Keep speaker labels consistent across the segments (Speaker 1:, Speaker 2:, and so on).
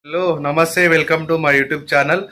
Speaker 1: hello నమస్తే welcome to my YouTube channel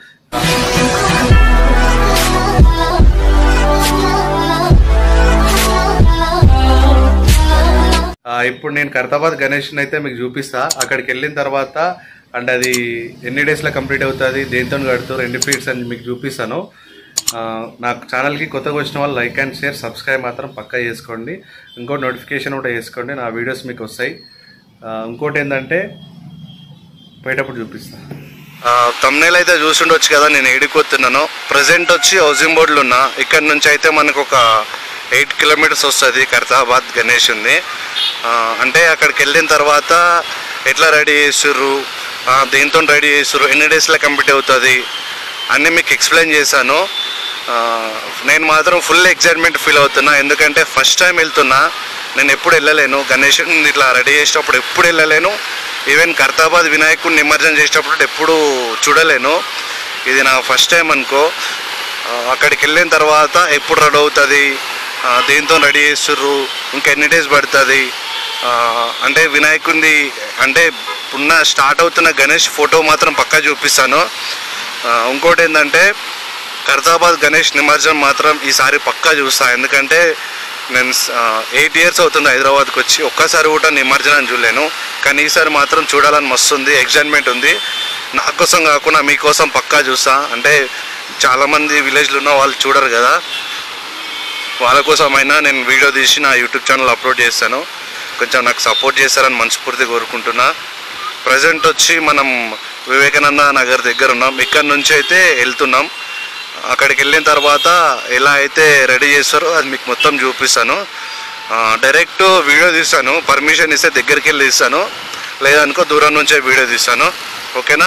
Speaker 1: ఆ, ఇప్పుడు నేను ఖైరతాబాద్ గణేష్ని అయితే మీకు చూపిస్తా అక్కడికి వెళ్ళిన తర్వాత అండ్ అది ఎన్ని డేస్లో కంప్లీట్ అవుతుంది దేంతో కడుతారు ఎన్ని ఫీట్స్ అని మీకు చూపిస్తాను ఆ, నాకు ఛానల్కి కొత్తగా వచ్చిన వాళ్ళు లైక్ అండ్ షేర్ సబ్స్క్రైబ్ మాత్రం పక్కా చేసుకోండి ఇంకోటి నోటిఫికేషన్ కూడా చేసుకోండి నా వీడియోస్ మీకు వస్తాయి ఆ, ఇంకోటి ఏంటంటే పోయేటప్పుడు చూపిస్తా తమ్నేల్ అయితే చూసుండొచ్చు కదా నేను ఏడిపోతున్నాను ప్రజెంట్ వచ్చి హౌసింగ్ బోర్డులో ఉన్నా ఇక్కడ నుంచి అయితే మనకు ఒక ఎయిట్ కిలోమీటర్స్ వస్తుంది ఖైరతాబాద్ గణేష్ ఉంది ఆ, అంటే అక్కడికి వెళ్ళిన తర్వాత ఎట్లా రెడీ చేస్తుర్రు ఆ, దేంతో రెడీ చేస్తుర్రు ఎన్ని డేస్లో కంప్లీట్ అవుతుంది అన్నీ మీకు ఎక్స్ప్లెయిన్ చేశాను ఆ, నేను మాత్రం ఫుల్ ఎక్సైట్మెంట్ ఫీల్ అవుతున్నా ఎందుకంటే ఫస్ట్ టైం వెళ్తున్నా నేను ఎప్పుడు వెళ్ళలేను గణేష్ ఇట్లా రెడీ చేసేటప్పుడు ఎప్పుడు వెళ్ళలేను ఈవెన్ ఖైరతాబాద్ వినాయకుడిని నిమజ్జనం చేసేటప్పుడు ఎప్పుడు చూడలేను ఇది నా ఫస్ట్ టైం అనుకో ఆ, అక్కడికి వెళ్ళిన తర్వాత ఎప్పుడు రెడీ అవుతుంది ఆ, దేంతో రెడీ చేస్తుర్రు ఇంకా ఎన్ని డేస్ పడుతుంది ఆ, అంటే వినాయకుడిని అంటే ఉన్న స్టార్ట్ అవుతున్న గణేష్ ఫోటో మాత్రం పక్కా చూపిస్తాను ఆ, ఇంకోటి ఏంటంటే ఖైరతాబాద్ గణేష్ నిమజ్జనం మాత్రం ఈసారి పక్కా చూస్తా ఎందుకంటే నేను ఎయిట్ ఇయర్స్ అవుతుంది హైదరాబాద్కి వచ్చి ఒక్కసారి కూడా నిమజ్జనం చూడలేను కానీ ఈసారి మాత్రం చూడాలని మస్తు ఉంది ఎగ్జైట్మెంట్ ఉంది నా కోసం కాకుండా మీకోసం పక్కా చూస్తా అంటే చాలామంది విలేజ్లో ఉన్న వాళ్ళు చూడరు కదా వాళ్ళ కోసమైనా నేను వీడియో తీసి నా యూట్యూబ్ ఛానల్ అప్లోడ్ చేస్తాను కొంచెం నాకు సపోర్ట్ చేస్తారని మనస్ఫూర్తి కోరుకుంటున్నా ప్రజెంట్ వచ్చి మనం వివేకానంద నగర్ దగ్గర ఉన్నాం ఇక్కడ నుంచి అయితే వెళ్తున్నాం అక్కడికి వెళ్ళిన తర్వాత ఎలా అయితే రెడీ చేస్తారో అది మీకు మొత్తం చూపిస్తాను ఆ, డైరెక్ట్ వీడియో తీస్తాను పర్మిషన్ ఇస్తే దగ్గరికి వెళ్ళి తీస్తాను లేదనుకో దూరం నుంచే వీడియో తీస్తాను ఓకేనా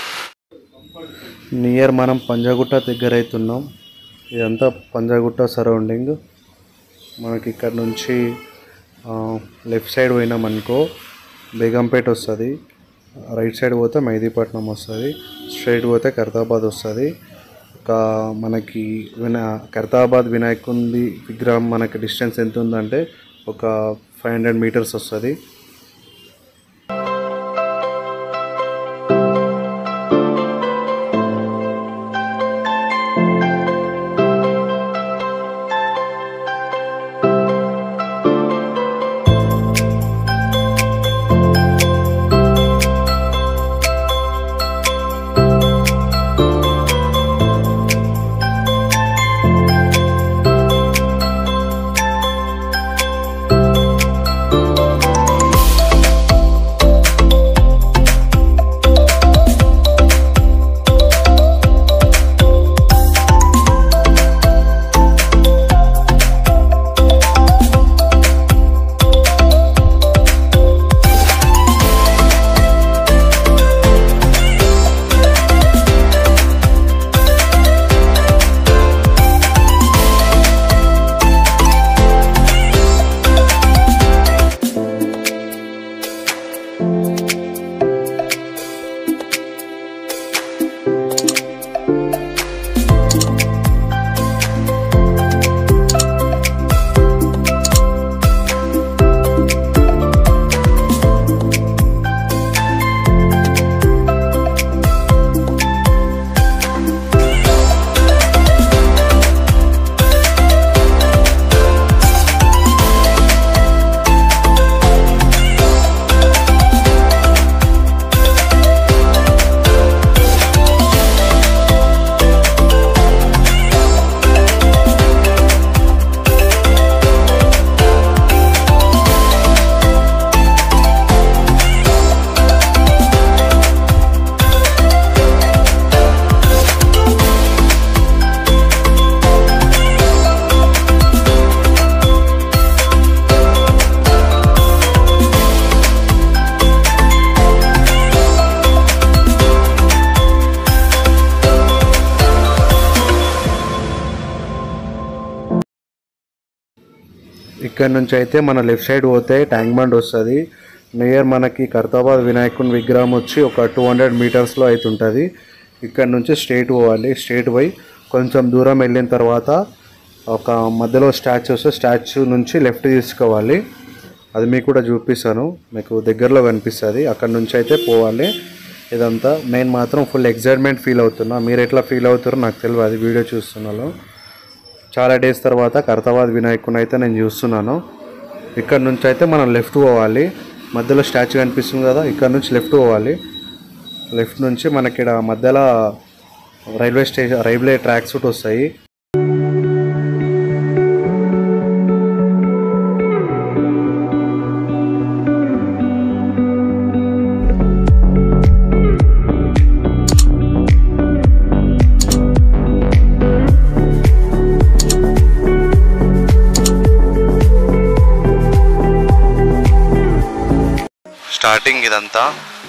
Speaker 1: నియర్ మనం పంజాగుట్ట దగ్గర అవుతున్నాం ఇదంతా పంజాగుట్ట సరౌండింగ్ మనకి ఇక్కడ నుంచి లెఫ్ట్ సైడ్ పోయినాం అనుకో బేగంపేట వస్తుంది రైట్ సైడ్ పోతే మెహదీపట్నం వస్తుంది స్ట్రైట్ పోతే ఖైరతాబాద్ వస్తుంది ఒక మనకి వినా ఖైరతాబాద్ వినాయకుంది విగ్రహం మనకి డిస్టెన్స్ ఎంత ఉందంటే ఒక ఫైవ్ హండ్రెడ్ మీటర్స్ వస్తుంది ఇక్కడ నుంచి అయితే మన లెఫ్ట్ సైడ్ పోతే ట్యాంక్ బండ్ వస్తుంది నియర్ మనకి ఖైరతాబాద్ వినాయకుని విగ్రహం వచ్చి ఒక టూ హండ్రెడ్ మీటర్స్లో అయితే ఉంటుంది ఇక్కడ నుంచి స్ట్రైట్ పోవాలి స్ట్రైట్ పోయి కొంచెం దూరం వెళ్ళిన తర్వాత ఒక మధ్యలో స్టాచ్యూ వస్తే స్టాచ్యూ నుంచి లెఫ్ట్ తీసుకోవాలి అది మీకు కూడా చూపిస్తాను మీకు దగ్గరలో కనిపిస్తుంది అక్కడ నుంచి అయితే పోవాలి ఇదంతా నేను మాత్రం ఫుల్ ఎగ్జైట్మెంట్ ఫీల్ అవుతున్నా మీరు ఎట్లా ఫీల్ అవుతారో నాకు తెలియదు అది వీడియో చూస్తున్నాను చాలా డేస్ తర్వాత కర్తాబాద్ వినాయకుని అయితే నేను చూస్తున్నాను ఇక్కడ నుంచి అయితే మనం లెఫ్ట్ పోవాలి మధ్యలో స్టాచ్యూ కనిపిస్తుంది కదా ఇక్కడ నుంచి లెఫ్ట్ పోవాలి లెఫ్ట్ నుంచి మనకి ఇక్కడ మధ్యలో రైల్వే స్టేషన్ రైల్వే ట్రాక్స్ కూడా వస్తాయి స్టార్టింగ్ ఇదంతా